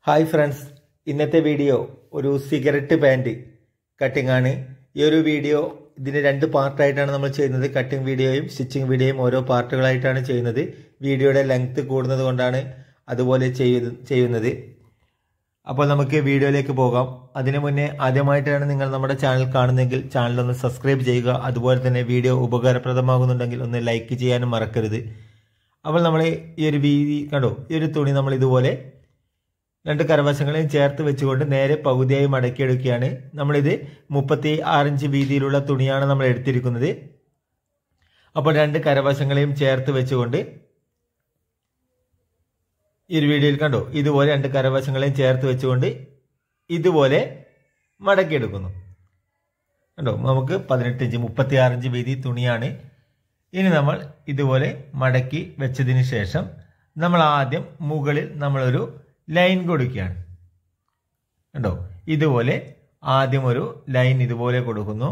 hi friends ഇന്നത്തെ video ഒരു cigarette pant cutting ആണ് ഈ ഒരു വീഡിയോ ഇതിന് രണ്ട് പാർട്ടായിട്ടാണ് നമ്മൾ ചെയ്യുന്നത് കട്ടിംഗ് വീഡിയോയും സ്റ്റിച്ചിങ് വീഡിയോയും ഓരോ പാർട്ടുകളായിട്ടാണ് ചെയ്യുന്നത് വീഡിയോയുടെ ലെങ്ത് കൂടുന്നത് കൊണ്ടാണ് അതുപോലെ ചെയ്യ- ചെയ്യുന്നത് അപ്പോൾ നമുക്ക് വീഡിയോയിലേക്ക് പോകാം അതിനു മുന്നേ ആദ്യമായിട്ടാണ് നിങ്ങൾ നമ്മുടെ ചാനൽ കാണുന്നതെങ്കിൽ ചാനൽ ഒന്ന് സബ്സ്ക്രൈബ് ചെയ്യുക അതുപോലെ തന്നെ വീഡിയോ ഉപകാരപ്രദമാകുന്നുണ്ടെങ്കിൽ ഒന്ന് ലൈക്ക് ചെയ്യാനും മറക്കരുത് അപ്പോൾ നമ്മൾ ഈ ഒരു വീതി കണ്ടോ ഈ ഒരു തുണി നമ്മൾ ഇതുപോലെ രണ്ട് കരവശങ്ങളെയും ചേർത്ത് വെച്ചുകൊണ്ട് നേരെ പകുതിയായി മടക്കിയെടുക്കുകയാണ് നമ്മളിത് മുപ്പത്തി ആറിഞ്ച് വീതിയിലുള്ള തുണിയാണ് നമ്മൾ എടുത്തിരിക്കുന്നത് അപ്പോൾ രണ്ട് കരവശങ്ങളെയും ചേർത്ത് വെച്ചുകൊണ്ട് ഈ ഒരു വീഡിയോയിൽ കണ്ടോ ഇതുപോലെ രണ്ട് കരവശങ്ങളെയും ചേർത്ത് വെച്ചുകൊണ്ട് ഇതുപോലെ മടക്കിയെടുക്കുന്നു കണ്ടോ നമുക്ക് പതിനെട്ട് ഇഞ്ച് മുപ്പത്തി ആറ് ഇഞ്ച് വീതി തുണിയാണ് ഇനി നമ്മൾ ഇതുപോലെ മടക്കി വെച്ചതിന് ശേഷം നമ്മൾ ആദ്യം മുകളിൽ നമ്മളൊരു ലൈൻ കൊടുക്കുകയാണ് കണ്ടോ ഇതുപോലെ ആദ്യം ഒരു ലൈൻ ഇതുപോലെ കൊടുക്കുന്നു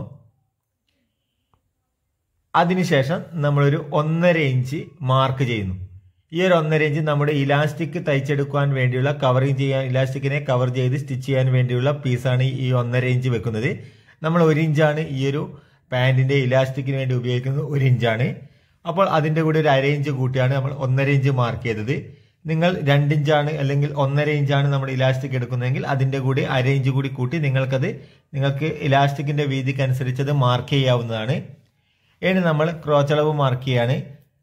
അതിനുശേഷം നമ്മളൊരു ഒന്നര ഇഞ്ച് മാർക്ക് ചെയ്യുന്നു ഈ ഒരു ഒന്നര ഇഞ്ച് നമ്മുടെ ഇലാസ്റ്റിക് തയ്ച്ചെടുക്കാൻ വേണ്ടിയുള്ള കവറിങ് ചെയ്യാൻ ഇലാസ്റ്റിക്കിനെ കവർ ചെയ്ത് സ്റ്റിച്ച് ചെയ്യാൻ വേണ്ടിയുള്ള പീസാണ് ഈ ഒന്നര ഇഞ്ച് വെക്കുന്നത് നമ്മൾ ഒരു ഇഞ്ചാണ് ഈ ഒരു പാൻറ്റിന്റെ ഇലാസ്റ്റിക്കിന് വേണ്ടി ഉപയോഗിക്കുന്നത് ഒരു ഇഞ്ചാണ് അപ്പോൾ അതിന്റെ കൂടെ ഒരു അര ഇഞ്ച് കൂട്ടിയാണ് നമ്മൾ ഒന്നര ഇഞ്ച് മാർക്ക് ചെയ്തത് നിങ്ങൾ രണ്ടിഞ്ചാണ് അല്ലെങ്കിൽ ഒന്നര ഇഞ്ചാണ് നമ്മൾ ഇലാസ്റ്റിക് എടുക്കുന്നതെങ്കിൽ അതിന്റെ കൂടി അര ഇഞ്ച് കൂടി കൂട്ടി നിങ്ങൾക്കത് നിങ്ങൾക്ക് ഇലാസ്റ്റിക്കിന്റെ വീതിക്ക് അനുസരിച്ചത് മാർക്ക് ചെയ്യാവുന്നതാണ് ഇനി നമ്മൾ ക്രോച്ച് അളവ് മാർക്ക് ചെയ്യാണ്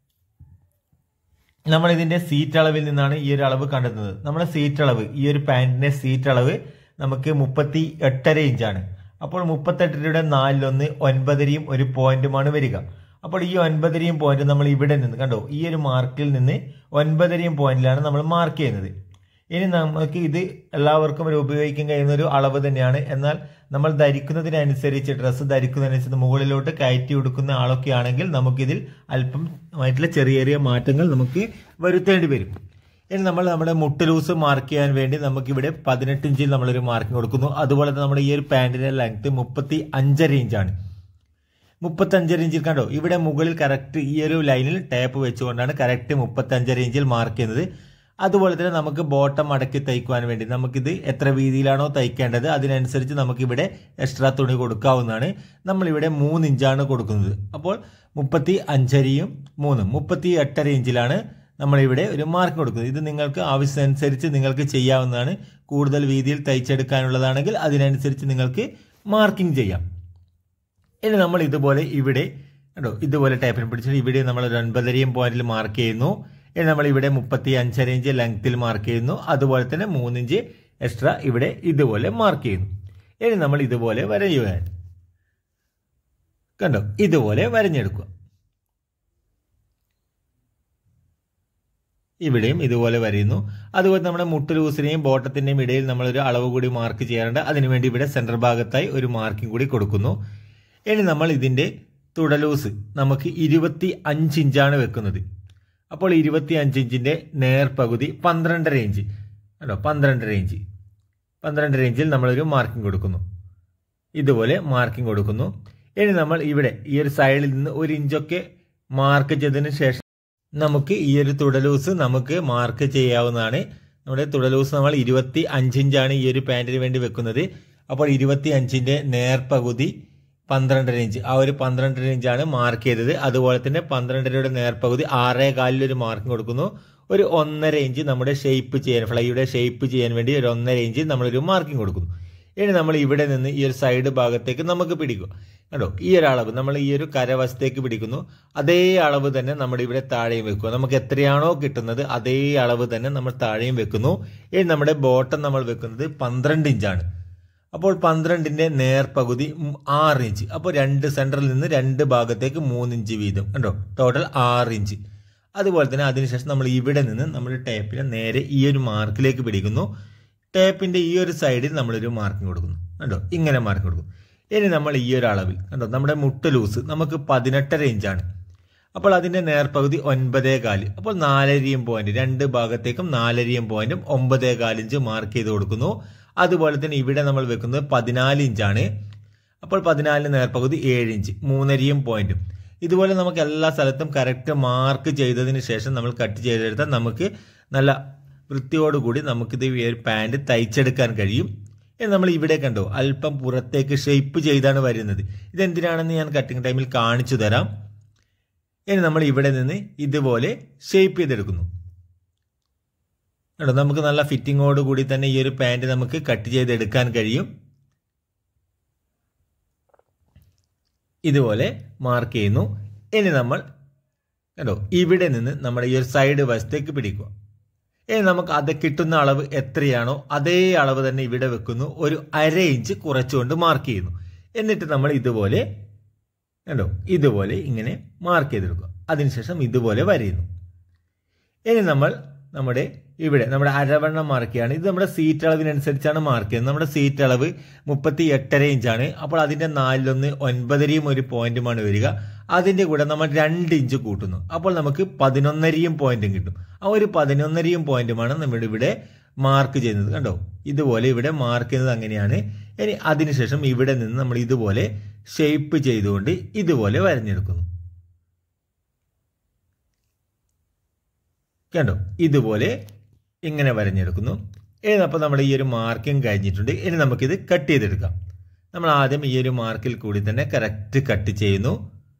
നമ്മൾ ഇതിന്റെ സീറ്റ് അളവിൽ നിന്നാണ് ഈ ഒരു അളവ് കണ്ടെത്തുന്നത് നമ്മുടെ സീറ്റ് അളവ് ഈ ഒരു പാന്റിന്റെ സീറ്റ് അളവ് നമുക്ക് മുപ്പത്തി എട്ടര ഇഞ്ചാണ് അപ്പോൾ മുപ്പത്തെട്ടരയുടെ നാലിലൊന്ന് ഒൻപതരയും ഒരു പോയിന്റുമാണ് വരിക അപ്പോൾ ഈ ഒൻപതരയും പോയിന്റ് നമ്മൾ ഇവിടെ നിന്ന് കണ്ടോ ഈ ഒരു മാർക്കിൽ നിന്ന് ഒൻപതരയും പോയിന്റിലാണ് നമ്മൾ മാർക്ക് ചെയ്യുന്നത് ഇനി നമുക്ക് ഇത് എല്ലാവർക്കും ഒരു ഉപയോഗിക്കാൻ കഴിയുന്ന ഒരു അളവ് തന്നെയാണ് എന്നാൽ നമ്മൾ ധരിക്കുന്നതിനനുസരിച്ച് ഡ്രസ്സ് ധരിക്കുന്നതിനനുസരിച്ച് മുകളിലോട്ട് കയറ്റി കൊടുക്കുന്ന ആളൊക്കെ ആണെങ്കിൽ നമുക്കിതിൽ അല്പമായിട്ടുള്ള ചെറിയ ചെറിയ മാറ്റങ്ങൾ നമുക്ക് വരുത്തേണ്ടി വരും ഇനി നമ്മൾ നമ്മുടെ മുട്ട് ലൂസ് മാർക്ക് ചെയ്യാൻ വേണ്ടി നമുക്കിവിടെ പതിനെട്ട് ഇഞ്ചിൽ നമ്മളൊരു മാർക്കിംഗ് കൊടുക്കുന്നു അതുപോലെ തന്നെ നമ്മുടെ ഈ ഒരു പാൻറ്റിന്റെ ലെങ്ത് മുപ്പത്തി അഞ്ചര ഇഞ്ചാണ് മുപ്പത്തഞ്ചര ഇഞ്ചിൽ കണ്ടോ ഇവിടെ മുകളിൽ കറക്റ്റ് ഈ ഒരു ലൈനിൽ ടേപ്പ് വെച്ചുകൊണ്ടാണ് കറക്റ്റ് മുപ്പത്തഞ്ചര ഇഞ്ചിൽ മാർക്ക് ചെയ്യുന്നത് അതുപോലെ തന്നെ നമുക്ക് ബോട്ടം മടക്കി തയ്ക്കുവാൻ വേണ്ടി നമുക്കിത് എത്ര വീതിയിലാണോ തയ്ക്കേണ്ടത് അതിനനുസരിച്ച് നമുക്കിവിടെ എക്സ്ട്രാ തുണി കൊടുക്കാവുന്നതാണ് നമ്മളിവിടെ മൂന്ന് ഇഞ്ചാണ് കൊടുക്കുന്നത് അപ്പോൾ മുപ്പത്തി അഞ്ചരയും മൂന്നും മുപ്പത്തി എട്ടര ഇഞ്ചിലാണ് നമ്മളിവിടെ ഒരു മാർക്ക് കൊടുക്കുന്നത് ഇത് നിങ്ങൾക്ക് ആവശ്യമനുസരിച്ച് നിങ്ങൾക്ക് ചെയ്യാവുന്നതാണ് കൂടുതൽ വീതിയിൽ തയ്ച്ചെടുക്കാനുള്ളതാണെങ്കിൽ അതിനനുസരിച്ച് നിങ്ങൾക്ക് മാർക്കിംഗ് ചെയ്യാം ഇനി നമ്മൾ ഇതുപോലെ ഇവിടെ കണ്ടോ ഇതുപോലെ ടൈപ്പിന് പിടിച്ചിട്ട് ഇവിടെ നമ്മൾ ഒരു ഒൻപതരയും പോയിന്റിൽ മാർക്ക് ചെയ്യുന്നു ഇനി നമ്മൾ ഇവിടെ മുപ്പത്തി അഞ്ചര ഇഞ്ച് ലെങ്ത്തിൽ മാർക്ക് ചെയ്യുന്നു അതുപോലെ തന്നെ മൂന്നിഞ്ച് എക്സ്ട്രാ ഇവിടെ ഇതുപോലെ മാർക്ക് ചെയ്യുന്നു ഇനി നമ്മൾ ഇതുപോലെ വരയുകയാണ് കണ്ടോ ഇതുപോലെ വരഞ്ഞെടുക്കുക ഇവിടെയും ഇതുപോലെ വരയുന്നു അതുപോലെ നമ്മുടെ മുട്ട് ലൂസിനെയും ബോട്ടത്തിന്റെയും ഇടയിൽ നമ്മളൊരു അളവ് കൂടി മാർക്ക് ചെയ്യാറുണ്ട് അതിനുവേണ്ടി ഇവിടെ സെന്റർ ഭാഗത്തായി ഒരു മാർക്കിംഗ് കൂടി കൊടുക്കുന്നു ഇനി നമ്മൾ ഇതിന്റെ തുടലൂസ് നമുക്ക് ഇരുപത്തി അഞ്ച് ഇഞ്ചാണ് വെക്കുന്നത് അപ്പോൾ ഇരുപത്തി അഞ്ച് ഇഞ്ചിന്റെ നേർപകുതി പന്ത്രണ്ടര ഇഞ്ച് കേട്ടോ പന്ത്രണ്ടര ഇഞ്ച് പന്ത്രണ്ടര ഇഞ്ചിൽ നമ്മളൊരു മാർക്കിംഗ് കൊടുക്കുന്നു ഇതുപോലെ മാർക്കിംഗ് കൊടുക്കുന്നു ഇനി നമ്മൾ ഇവിടെ ഈ ഒരു സൈഡിൽ നിന്ന് ഒരു ഇഞ്ചൊക്കെ മാർക്ക് ചെയ്തതിന് ശേഷം നമുക്ക് ഈ ഒരു തുടലൂസ് നമുക്ക് മാർക്ക് ചെയ്യാവുന്നതാണ് നമ്മുടെ തുടലൂസ് നമ്മൾ ഇരുപത്തി അഞ്ചിഞ്ചാണ് ഈ ഒരു പാൻറ്റിന് വേണ്ടി വെക്കുന്നത് അപ്പോൾ ഇരുപത്തി അഞ്ചിന്റെ നേർപകുതി പന്ത്രണ്ടര ഇഞ്ച് ആ ഒരു പന്ത്രണ്ടര ഇഞ്ചാണ് മാർക്ക് ചെയ്തത് അതുപോലെ തന്നെ പന്ത്രണ്ടരയുടെ നേർപകുതി ആറേ കാലിലൊരു മാർക്കിംഗ് കൊടുക്കുന്നു ഒരു ഒന്നര ഇഞ്ച് നമ്മുടെ ഷേപ്പ് ചെയ്യാൻ ഫ്ലൈയുടെ ഷേപ്പ് ചെയ്യാൻ വേണ്ടി ഒരു ഒന്നര ഇഞ്ച് നമ്മളൊരു മാർക്കിംഗ് കൊടുക്കുന്നു ഇനി നമ്മൾ ഇവിടെ നിന്ന് ഈ ഒരു സൈഡ് ഭാഗത്തേക്ക് നമുക്ക് പിടിക്കും കണ്ടോ ഈ ഒരു അളവ് നമ്മൾ ഈ ഒരു കരവശത്തേക്ക് പിടിക്കുന്നു അതേ അളവ് തന്നെ നമ്മുടെ ഇവിടെ താഴെയും വെക്കുക നമുക്ക് എത്രയാണോ കിട്ടുന്നത് അതേ അളവ് തന്നെ നമ്മൾ താഴെയും വെക്കുന്നു ഇനി നമ്മുടെ ബോട്ടം നമ്മൾ വെക്കുന്നത് പന്ത്രണ്ട് ഇഞ്ചാണ് അപ്പോൾ പന്ത്രണ്ടിന്റെ നേർപകുതി ആറ് ഇഞ്ച് അപ്പോൾ രണ്ട് സെന്ററിൽ നിന്ന് രണ്ട് ഭാഗത്തേക്ക് മൂന്ന് ഇഞ്ച് വീതം കണ്ടോ ടോട്ടൽ ആറ് ഇഞ്ച് അതുപോലെ തന്നെ അതിനുശേഷം നമ്മൾ ഇവിടെ നിന്ന് നമ്മൾ ടേപ്പിനെ നേരെ ഈ ഒരു മാർക്കിലേക്ക് പിടിക്കുന്നു ടേപ്പിന്റെ ഈ ഒരു സൈഡിൽ നമ്മളൊരു മാർക്കിംഗ് കൊടുക്കുന്നു കണ്ടോ ഇങ്ങനെ മാർക്കിംഗ് കൊടുക്കും ഇനി നമ്മൾ ഈ ഒരു അളവിൽ കണ്ടോ നമ്മുടെ മുട്ട് ലൂസ് നമുക്ക് പതിനെട്ടര ഇഞ്ചാണ് അപ്പോൾ അതിന്റെ നേർപകുതി ഒൻപതേ കാല് അപ്പോൾ നാലരയും പോയിന്റ് രണ്ട് ഭാഗത്തേക്കും നാലരയും പോയിന്റും ഒമ്പതേ കാലിഞ്ച് മാർക്ക് ചെയ്ത് കൊടുക്കുന്നു അതുപോലെ തന്നെ ഇവിടെ നമ്മൾ വെക്കുന്നത് പതിനാല് ഇഞ്ചാണ് അപ്പോൾ പതിനാലിന് നേർപകുതി ഏഴ് ഇഞ്ച് മൂന്നരയും പോയിന്റും ഇതുപോലെ നമുക്ക് എല്ലാ സ്ഥലത്തും കറക്റ്റ് മാർക്ക് ചെയ്തതിന് ശേഷം നമ്മൾ കട്ട് ചെയ്തെടുത്താൽ നമുക്ക് നല്ല വൃത്തിയോടുകൂടി നമുക്കിത് ഈ ഒരു പാൻറ് തയ്ച്ചെടുക്കാൻ കഴിയും എന്ന് നമ്മൾ ഇവിടെ കണ്ടോ അല്പം പുറത്തേക്ക് ഷേപ്പ് ചെയ്താണ് വരുന്നത് ഇതെന്തിനാണെന്ന് ഞാൻ കട്ടിങ് ടൈമിൽ കാണിച്ചു തരാം ഇനി നമ്മൾ ഇവിടെ നിന്ന് ഇതുപോലെ ഷേപ്പ് ചെയ്തെടുക്കുന്നു കേട്ടോ നമുക്ക് നല്ല ഫിറ്റിങ്ങോട് കൂടി തന്നെ ഈ ഒരു പാൻറ് നമുക്ക് കട്ട് ചെയ്തെടുക്കാൻ കഴിയും ഇതുപോലെ മാർക്ക് ചെയ്യുന്നു ഇനി നമ്മൾ കേട്ടോ ഇവിടെ നിന്ന് നമ്മുടെ ഈ ഒരു സൈഡ് വശത്തേക്ക് പിടിക്കുക ഇനി നമുക്ക് അത് കിട്ടുന്ന അളവ് എത്രയാണോ അതേ അളവ് തന്നെ ഇവിടെ വെക്കുന്നു ഒരു അര ഇഞ്ച് കുറച്ചുകൊണ്ട് മാർക്ക് ചെയ്യുന്നു എന്നിട്ട് നമ്മൾ ഇതുപോലെ കണ്ടോ ഇതുപോലെ ഇങ്ങനെ മാർക്ക് ചെയ്തെടുക്കുക അതിനുശേഷം ഇതുപോലെ വരയുന്നു ഇനി നമ്മൾ നമ്മുടെ ഇവിടെ നമ്മുടെ അരവണ്ണം മാർക്ക് ചെയ്യാണ് ഇത് നമ്മുടെ സീറ്റ് അളവിനനുസരിച്ചാണ് മാർക്ക് ചെയ്യുന്നത് നമ്മുടെ സീറ്റ് അളവ് മുപ്പത്തി എട്ടര ഇഞ്ചാണ് അപ്പോൾ അതിൻ്റെ നാലിലൊന്ന് ഒൻപതരയും ഒരു പോയിന്റുമാണ് വരിക അതിൻ്റെ കൂടെ നമ്മൾ രണ്ട് ഇഞ്ച് കൂട്ടുന്നു അപ്പോൾ നമുക്ക് പതിനൊന്നരയും പോയിന്റും കിട്ടും ആ ഒരു പതിനൊന്നരയും പോയിന്റുമാണ് നമ്മൾ ഇവിടെ മാർക്ക് ചെയ്യുന്നത് കണ്ടോ ഇതുപോലെ ഇവിടെ മാർക്ക് ചെയ്യുന്നത് അങ്ങനെയാണ് ഇനി അതിനുശേഷം ഇവിടെ നിന്ന് നമ്മൾ ഇതുപോലെ ഷേപ്പ് ചെയ്തുകൊണ്ട് ഇതുപോലെ വരഞ്ഞെടുക്കുന്നു കണ്ടോ ഇതുപോലെ ഇങ്ങനെ വരഞ്ഞെടുക്കുന്നു ഇനി അപ്പോൾ നമ്മുടെ ഈ ഒരു മാർക്കിംഗ് കഴിഞ്ഞിട്ടുണ്ട് ഇനി നമുക്കിത് കട്ട് ചെയ്തെടുക്കാം നമ്മൾ ആദ്യം ഈ ഒരു മാർക്കിൽ കൂടി തന്നെ കറക്റ്റ് കട്ട് ചെയ്യുന്നു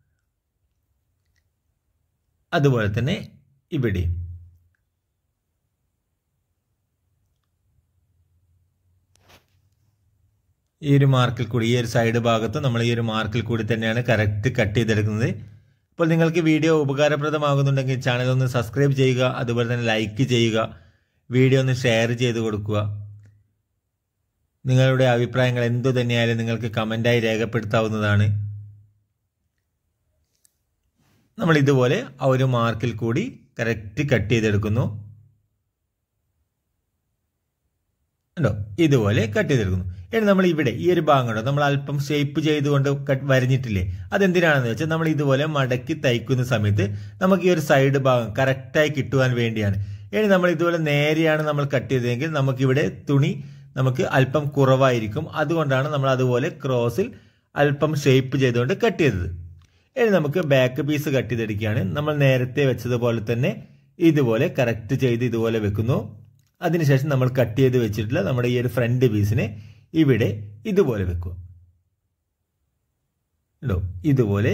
അതുപോലെ തന്നെ ഇവിടെയും ഈ ഒരു മാർക്കിൽ കൂടി ഈ ഒരു സൈഡ് ഭാഗത്ത് നമ്മൾ ഈ ഒരു മാർക്കിൽ കൂടി തന്നെയാണ് കറക്റ്റ് കട്ട് ചെയ്തെടുക്കുന്നത് അപ്പോൾ നിങ്ങൾക്ക് വീഡിയോ ഉപകാരപ്രദമാകുന്നുണ്ടെങ്കിൽ ചാനൽ ഒന്ന് സബ്സ്ക്രൈബ് ചെയ്യുക അതുപോലെ തന്നെ ലൈക്ക് ചെയ്യുക വീഡിയോ ഒന്ന് ഷെയർ ചെയ്ത് കൊടുക്കുക നിങ്ങളുടെ അഭിപ്രായങ്ങൾ എന്തു തന്നെയായാലും നിങ്ങൾക്ക് കമൻ്റായി രേഖപ്പെടുത്താവുന്നതാണ് നമ്മൾ ഇതുപോലെ ആ ഒരു മാർക്കിൽ കൂടി കറക്റ്റ് കട്ട് ചെയ്തെടുക്കുന്നു ഉണ്ടോ ഇതുപോലെ കട്ട് ചെയ്തെടുക്കുന്നു ഇനി നമ്മൾ ഇവിടെ ഈ ഒരു ഭാഗം കണ്ടോ നമ്മൾ അല്പം ഷേപ്പ് ചെയ്തുകൊണ്ട് വരഞ്ഞിട്ടില്ലേ അതെന്തിനാണെന്ന് വെച്ചാൽ നമ്മൾ ഇതുപോലെ മടക്കി തയ്ക്കുന്ന സമയത്ത് നമുക്ക് ഈ ഒരു സൈഡ് ഭാഗം കറക്റ്റായി കിട്ടുവാൻ വേണ്ടിയാണ് ഇനി നമ്മൾ ഇതുപോലെ നേരെയാണ് നമ്മൾ കട്ട് ചെയ്തതെങ്കിൽ നമുക്കിവിടെ തുണി നമുക്ക് അല്പം കുറവായിരിക്കും അതുകൊണ്ടാണ് നമ്മൾ അതുപോലെ ക്രോസിൽ അല്പം ഷേപ്പ് ചെയ്തുകൊണ്ട് കട്ട് ചെയ്തത് ഇനി നമുക്ക് ബാക്ക് പീസ് കട്ട് ചെയ്തെടുക്കുകയാണ് നമ്മൾ നേരത്തെ വെച്ചതുപോലെ തന്നെ ഇതുപോലെ കറക്റ്റ് ചെയ്ത് ഇതുപോലെ വെക്കുന്നു അതിനുശേഷം നമ്മൾ കട്ട് ചെയ്ത് വെച്ചിട്ടുള്ള നമ്മുടെ ഈ ഒരു ഫ്രണ്ട് പീസിനെ ഇവിടെ ഇതുപോലെ വെക്കുക ഉണ്ടോ ഇതുപോലെ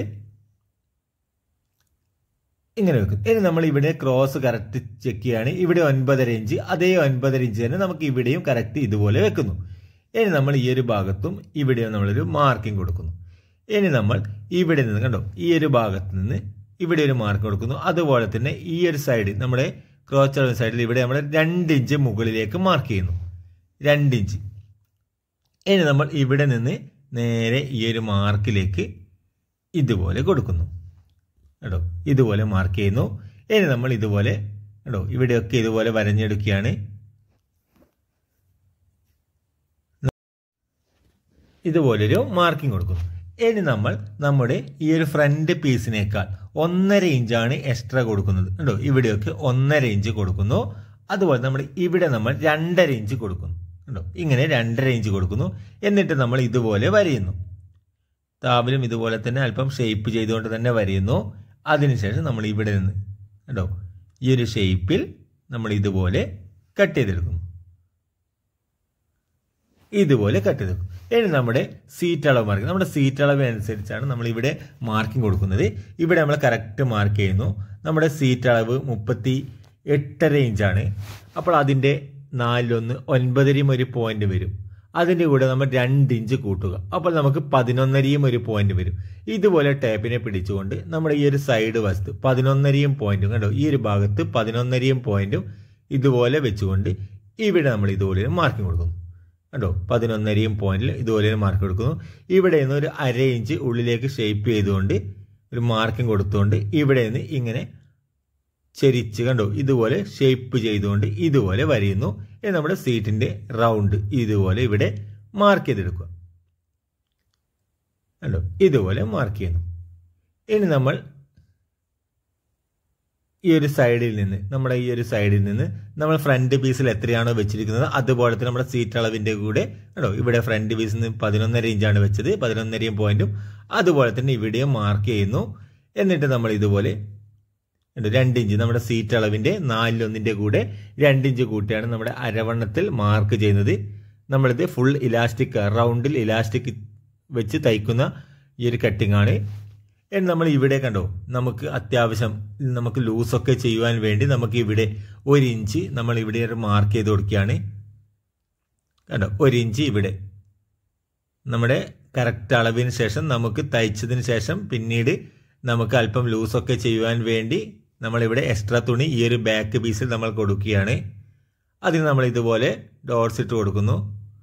ഇങ്ങനെ വെക്കും ഇനി നമ്മൾ ഇവിടെ ക്രോസ് കറക്റ്റ് ചെക്ക് ചെയ്യാണ് ഇവിടെ ഒൻപതര ഇഞ്ച് അതേ ഒൻപതര ഇഞ്ച് തന്നെ നമുക്ക് ഇവിടെയും കറക്റ്റ് ഇതുപോലെ വെക്കുന്നു ഇനി നമ്മൾ ഈ ഒരു ഭാഗത്തും ഇവിടെയും നമ്മളൊരു മാർക്കിംഗ് കൊടുക്കുന്നു ഇനി നമ്മൾ ഇവിടെ നിന്ന് കണ്ടോ ഈ ഒരു ഭാഗത്ത് നിന്ന് ഇവിടെ ഒരു മാർക്ക് കൊടുക്കുന്നു അതുപോലെ തന്നെ ഈ ഒരു സൈഡ് നമ്മുടെ ക്രോച്ച് അളവ് സൈഡിൽ ഇവിടെ നമ്മൾ രണ്ട് ഇഞ്ച് മുകളിലേക്ക് മാർക്ക് ചെയ്യുന്നു രണ്ട് ഇഞ്ച് ഇനി നമ്മൾ ഇവിടെ നിന്ന് നേരെ ഈ ഒരു മാർക്കിലേക്ക് ഇതുപോലെ കൊടുക്കുന്നു കേട്ടോ ഇതുപോലെ മാർക്ക് ചെയ്യുന്നു ഇനി നമ്മൾ ഇതുപോലെ കേട്ടോ ഇവിടെയൊക്കെ ഇതുപോലെ വരഞ്ഞെടുക്കുകയാണ് ഇതുപോലൊരു മാർക്കിംഗ് കൊടുക്കുന്നു ഇനി നമ്മൾ നമ്മുടെ ഈ ഒരു ഫ്രണ്ട് പീസിനേക്കാൾ ഒന്നര ഇഞ്ചാണ് എക്സ്ട്രാ കൊടുക്കുന്നത് കണ്ടോ ഇവിടെയൊക്കെ ഒന്നര ഇഞ്ച് കൊടുക്കുന്നു അതുപോലെ നമ്മൾ ഇവിടെ നമ്മൾ രണ്ടര ഇഞ്ച് കൊടുക്കുന്നു കണ്ടോ ഇങ്ങനെ രണ്ടര ഇഞ്ച് കൊടുക്കുന്നു എന്നിട്ട് നമ്മൾ ഇതുപോലെ വരയുന്നു താവിലും ഇതുപോലെ തന്നെ അല്പം ഷേപ്പ് ചെയ്തുകൊണ്ട് തന്നെ വരയുന്നു അതിനുശേഷം നമ്മൾ ഇവിടെ നിന്ന് കണ്ടോ ഈ ഒരു ഷേപ്പിൽ നമ്മൾ ഇതുപോലെ കട്ട് ചെയ്തെടുക്കുന്നു ഇതുപോലെ കട്ട് ചെയ്തെടുക്കും ഇനി നമ്മുടെ സീറ്റ് അളവ് മാർക്ക് നമ്മുടെ സീറ്റ് അളവ് അനുസരിച്ചാണ് നമ്മൾ ഇവിടെ മാർക്കിംഗ് കൊടുക്കുന്നത് ഇവിടെ നമ്മൾ കറക്റ്റ് മാർക്ക് ചെയ്യുന്നു നമ്മുടെ സീറ്റ് അളവ് മുപ്പത്തി എട്ടര ഇഞ്ചാണ് അപ്പോൾ അതിൻ്റെ നാലിലൊന്ന് ഒൻപതരയും ഒരു പോയിന്റ് വരും അതിൻ്റെ കൂടെ നമ്മൾ രണ്ട് ഇഞ്ച് കൂട്ടുക അപ്പോൾ നമുക്ക് പതിനൊന്നരയും ഒരു പോയിന്റ് വരും ഇതുപോലെ ടേപ്പിനെ പിടിച്ചുകൊണ്ട് നമ്മുടെ ഈ ഒരു സൈഡ് വസ്തു പതിനൊന്നരയും പോയിന്റും കണ്ടോ ഈ ഒരു ഭാഗത്ത് പതിനൊന്നരയും പോയിന്റും ഇതുപോലെ വെച്ചുകൊണ്ട് ഇവിടെ നമ്മൾ ഇതുപോലെ മാർക്കിംഗ് കൊടുക്കുന്നു കണ്ടോ പതിനൊന്നരയും പോയിന്റിൽ ഇതുപോലെ മാർക്ക് കൊടുക്കുന്നു ഇവിടെ നിന്ന് ഒരു അര ഇഞ്ച് ഉള്ളിലേക്ക് ഷേപ്പ് ചെയ്തുകൊണ്ട് ഒരു മാർക്കിംഗ് കൊടുത്തുകൊണ്ട് ഇവിടെ നിന്ന് ഇങ്ങനെ ചെരിച്ച് കണ്ടോ ഇതുപോലെ ഷേപ്പ് ചെയ്തുകൊണ്ട് ഇതുപോലെ വരയുന്നു ഇനി നമ്മുടെ സീറ്റിന്റെ റൗണ്ട് ഇതുപോലെ ഇവിടെ മാർക്ക് ചെയ്തെടുക്കുക കണ്ടോ ഇതുപോലെ മാർക്ക് ചെയ്യുന്നു ഇനി നമ്മൾ ഈ ഒരു സൈഡിൽ നിന്ന് നമ്മുടെ ഈ ഒരു സൈഡിൽ നിന്ന് നമ്മൾ ഫ്രണ്ട് പീസിൽ എത്രയാണോ വെച്ചിരിക്കുന്നത് അതുപോലെ തന്നെ നമ്മുടെ സീറ്റ് അളവിന്റെ കൂടെ കേട്ടോ ഇവിടെ ഫ്രണ്ട് പീസിൽ നിന്ന് പതിനൊന്നര ഇഞ്ചാണ് വെച്ചത് പതിനൊന്നരയും പോയിന്റും അതുപോലെ തന്നെ ഇവിടെയും മാർക്ക് ചെയ്യുന്നു എന്നിട്ട് നമ്മൾ ഇതുപോലെ ഉണ്ട് രണ്ട് ഇഞ്ച് നമ്മുടെ സീറ്റ് അളവിന്റെ നാലിലൊന്നിന്റെ കൂടെ രണ്ട് ഇഞ്ച് കൂട്ടിയാണ് നമ്മുടെ അരവണ്ണത്തിൽ മാർക്ക് ചെയ്യുന്നത് നമ്മളിത് ഫുൾ ഇലാസ്റ്റിക് റൗണ്ടിൽ ഇലാസ്റ്റിക് വെച്ച് തയ്ക്കുന്ന ഈ ഒരു കട്ടിംഗ് ആണ് എന്ന് നമ്മൾ ഇവിടെ കണ്ടോ നമുക്ക് അത്യാവശ്യം നമുക്ക് ലൂസൊക്കെ ചെയ്യുവാൻ വേണ്ടി നമുക്ക് ഇവിടെ ഒരു ഇഞ്ച് നമ്മൾ ഇവിടെ ഒരു മാർക്ക് ചെയ്ത് കൊടുക്കുകയാണ് കണ്ടോ ഒരു ഇഞ്ച് ഇവിടെ നമ്മുടെ കറക്റ്റ് അളവിന് ശേഷം നമുക്ക് തയ്ച്ചതിന് ശേഷം പിന്നീട് നമുക്ക് അല്പം ലൂസൊക്കെ ചെയ്യുവാൻ വേണ്ടി നമ്മളിവിടെ എക്സ്ട്രാ തുണി ഈ ഒരു ബാക്ക് പീസിൽ നമ്മൾ കൊടുക്കുകയാണ് അതിന് നമ്മൾ ഇതുപോലെ ഡോട്ട്സ് ഇട്ട് കൊടുക്കുന്നു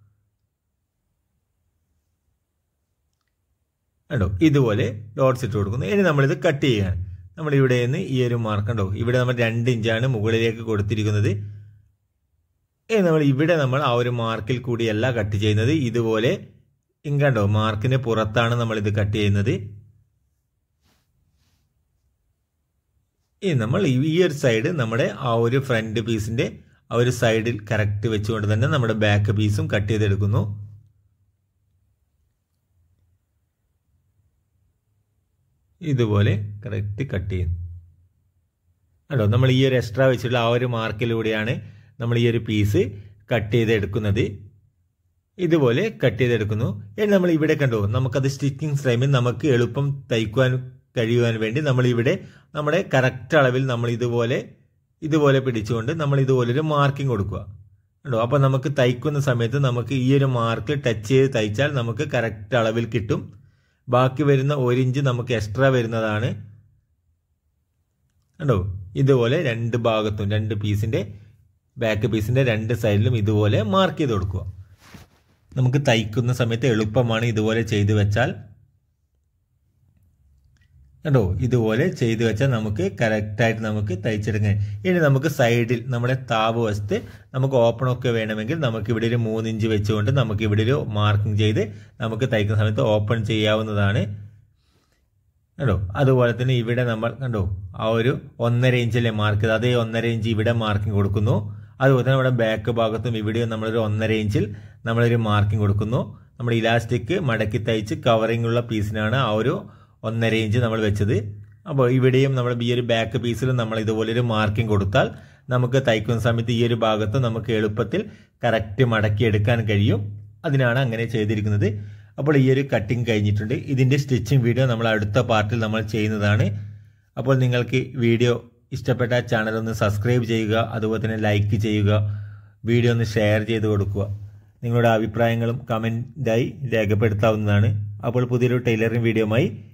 കണ്ടോ ഇതുപോലെ ഡോട്ട്സ് ഇട്ട് കൊടുക്കുന്നു ഇനി നമ്മളിത് കട്ട് ചെയ്യുകയാണ് നമ്മൾ ഇവിടെ നിന്ന് ഈ ഒരു മാർക്ക് കണ്ടോ ഇവിടെ നമ്മൾ രണ്ട് ഇഞ്ചാണ് മുകളിലേക്ക് കൊടുത്തിരിക്കുന്നത് ഇനി നമ്മൾ ഇവിടെ നമ്മൾ ആ ഒരു മാർക്കിൽ കൂടിയല്ല കട്ട് ചെയ്യുന്നത് ഇതുപോലെ ഇങ്ങണ്ടോ മാർക്കിന് പുറത്താണ് നമ്മൾ ഇത് കട്ട് ചെയ്യുന്നത് ഇനി നമ്മൾ ഈ ഒരു സൈഡ് നമ്മുടെ ആ ഒരു ഫ്രണ്ട് പീസിന്റെ ആ ഒരു സൈഡിൽ കറക്റ്റ് വെച്ചുകൊണ്ട് തന്നെ നമ്മുടെ ബാക്ക് പീസും കട്ട് ചെയ്തെടുക്കുന്നു ഇതുപോലെ കറക്റ്റ് കട്ട് ചെയ്യുന്നു കണ്ടോ നമ്മൾ ഈ ഒരു എക്സ്ട്രാ വെച്ചിട്ടുള്ള ആ ഒരു മാർക്കിലൂടെയാണ് നമ്മൾ ഈ ഒരു പീസ് കട്ട് ചെയ്തെടുക്കുന്നത് ഇതുപോലെ കട്ട് ചെയ്തെടുക്കുന്നു ഇനി നമ്മൾ ഇവിടെ കണ്ടോ നമുക്കത് സ്റ്റിച്ചിങ് ടൈമിൽ നമുക്ക് എളുപ്പം തയ്ക്കുവാൻ കഴിയുവാൻ വേണ്ടി നമ്മൾ ഇവിടെ നമ്മുടെ കറക്റ്റ് അളവിൽ നമ്മൾ ഇതുപോലെ ഇതുപോലെ പിടിച്ചുകൊണ്ട് നമ്മൾ ഇതുപോലെ ഒരു മാർക്കിംഗ് കൊടുക്കുക കണ്ടോ അപ്പോൾ നമുക്ക് തയ്ക്കുന്ന സമയത്ത് നമുക്ക് ഈ ഒരു മാർക്ക് ടച്ച് ചെയ്ത് തയ്ച്ചാൽ നമുക്ക് കറക്റ്റ് അളവിൽ കിട്ടും ബാക്കി വരുന്ന ഒരു ഇഞ്ച് നമുക്ക് എക്സ്ട്രാ വരുന്നതാണ് കണ്ടോ ഇതുപോലെ രണ്ട് ഭാഗത്തും രണ്ട് പീസിന്റെ ബാക്ക് പീസിന്റെ രണ്ട് സൈഡിലും ഇതുപോലെ മാർക്ക് ചെയ്ത് കൊടുക്കുക നമുക്ക് തയ്ക്കുന്ന സമയത്ത് എളുപ്പമാണ് ഇതുപോലെ ചെയ്തു വെച്ചാൽ കണ്ടോ ഇതുപോലെ ചെയ്തു വെച്ചാൽ നമുക്ക് കറക്റ്റായിട്ട് നമുക്ക് തയ്ച്ചെടുക്കാൻ ഇനി നമുക്ക് സൈഡിൽ നമ്മുടെ താവ് വശത്ത് നമുക്ക് ഓപ്പൺ ഒക്കെ വേണമെങ്കിൽ നമുക്ക് ഇവിടെ ഒരു മൂന്ന് ഇഞ്ച് വെച്ചുകൊണ്ട് നമുക്ക് ഇവിടെ ഒരു മാർക്കിംഗ് ചെയ്ത് നമുക്ക് തയ്ക്കുന്ന സമയത്ത് ഓപ്പൺ ചെയ്യാവുന്നതാണ് കണ്ടോ അതുപോലെ തന്നെ ഇവിടെ നമ്മൾ കണ്ടോ ആ ഒരു ഒന്നര ഇഞ്ചിലെ മാർക്ക് ചെയ്ത് അതേ ഒന്നര ഇഞ്ച് ഇവിടെ മാർക്കിംഗ് കൊടുക്കുന്നു അതുപോലെ തന്നെ നമ്മുടെ ബാക്ക് ഭാഗത്തും ഇവിടെയും നമ്മളൊരു ഒന്നര ഇഞ്ചിൽ നമ്മളൊരു മാർക്കിംഗ് കൊടുക്കുന്നു നമ്മുടെ ഇലാസ്റ്റിക് മടക്കി തയ്ച്ച് കവറിംഗ് ഉള്ള പീസിനാണ് ആ ഒരു ഒന്നര ഇഞ്ച് നമ്മൾ വെച്ചത് അപ്പോൾ ഇവിടെയും നമ്മൾ ഈ ഒരു ബാക്ക് പീസിലും നമ്മൾ ഇതുപോലെ ഒരു മാർക്കിംഗ് കൊടുത്താൽ നമുക്ക് തയ്ക്കുന്ന സമയത്ത് ഈ ഒരു ഭാഗത്ത് നമുക്ക് എളുപ്പത്തിൽ കറക്റ്റ് മടക്കി എടുക്കാൻ കഴിയും അതിനാണ് അങ്ങനെ ചെയ്തിരിക്കുന്നത് അപ്പോൾ ഈ ഒരു കട്ടിങ് കഴിഞ്ഞിട്ടുണ്ട് ഇതിൻ്റെ സ്റ്റിച്ചിങ് വീഡിയോ നമ്മൾ അടുത്ത പാർട്ടിൽ നമ്മൾ ചെയ്യുന്നതാണ് അപ്പോൾ നിങ്ങൾക്ക് വീഡിയോ ഇഷ്ടപ്പെട്ട ചാനൽ ഒന്ന് സബ്സ്ക്രൈബ് ചെയ്യുക അതുപോലെ തന്നെ ലൈക്ക് ചെയ്യുക വീഡിയോ ഒന്ന് ഷെയർ ചെയ്ത് കൊടുക്കുക നിങ്ങളുടെ അഭിപ്രായങ്ങളും കമൻറ്റായി രേഖപ്പെടുത്താവുന്നതാണ് അപ്പോൾ പുതിയൊരു ടൈലറിംഗ് വീഡിയോയുമായി